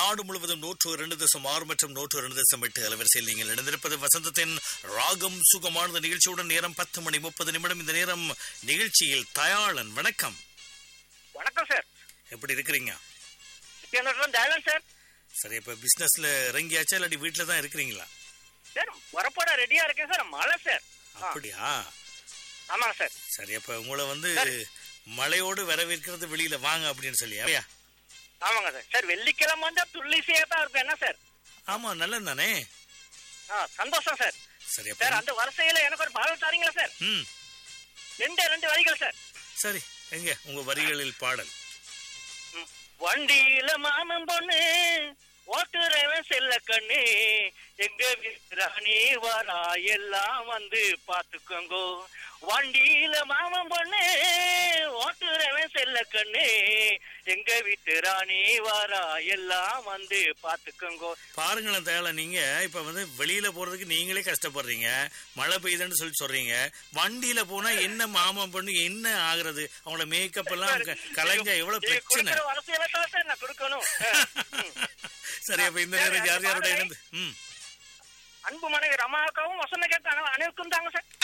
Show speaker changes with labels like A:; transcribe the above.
A: நாடு முழுவதும் நூற்று இரண்டு தசம் ஆறு மற்றும் நூற்று இரண்டு தசம் எட்டு அலைவரிசையில் நீங்கள் இணைந்திருப்பது வசந்தத்தின் ராகம் சுகமானது நிகழ்ச்சியுடன் நேரம் பத்து மணி முப்பது நிமிடம் இந்த நேரம் நிகழ்ச்சியில் தயாளன் வணக்கம்
B: வணக்கம் சார்
A: எப்படி இருக்கிறீங்க
B: என்னோட தயாளன் சார்
A: சரி இப்ப பிசினஸ்ல இறங்கியாச்சா இல்லாட்டி வீட்டுல தான் இருக்கிறீங்களா
B: சார் வரப்போட ரெடியா இருக்கேன் சார் மழை சார் ஆ,
A: அப்படியா
B: ஆமாங்க சார்
A: சரி அப்ப உங்களை வந்து
B: சரி.
A: மழையோடு வரவேற்கிறது வெளியில வாங்க அப்படின்னு சொல்லி அப்படியா
B: ஆமாங்க சார் சார் வெள்ளிக்கிழமை வந்தா துள்ளிசையா தான் இருப்பேன் என்ன சார்
A: ஆமா நல்லது தானே
B: ஆ சந்தோஷம் சார்
A: சரி
B: சார்
A: அப்ப
B: அந்த வரிசையில எனக்கு ஒரு பாடல் தரீங்களா சார்
A: ம்
B: ரெண்டு ரெண்டு வரிகள் சார்
A: சரி எங்க உங்க வரிகளில் பாடல்
B: ம். வண்டியில மாமன் பொண்ணு ஓட்டுறவன் செல்ல கண்ணு எங்க ராணி வரா எல்லாம் வந்து பாத்துக்கோங்கோ வண்டியில மாமன் பொண்ணு ஓட்டுறவன் செல்ல கண்ணு எங்க வீட்டு ராணி வரா எல்லாம் வந்து பாத்துக்கோங்கோ
A: பாருங்களேன் தேவை நீங்க இப்ப வந்து வெளியில போறதுக்கு நீங்களே கஷ்டப்படுறீங்க மழை பெய்யுதுன்னு சொல்லி சொல்றீங்க வண்டியில போனா என்ன மாமன் பண்ணு என்ன ஆகுறது அவங்களோட மேக்கப் எல்லாம் க- கலைஞ்சா எவ்வளவு
B: நீங்க
A: பிரச்சனை
B: கொடுக்கிற வரிசையில தான் சார் நான் கொடுக்கணும் சரி,
A: சரி அப்ப இந்த நேரம் யார் யாரோட இருந்து ம்
B: அன்பு மனைவி ரமாவுக்காவும் வசந்த கேட்ட அனைவருக்கும் தாங்க சார்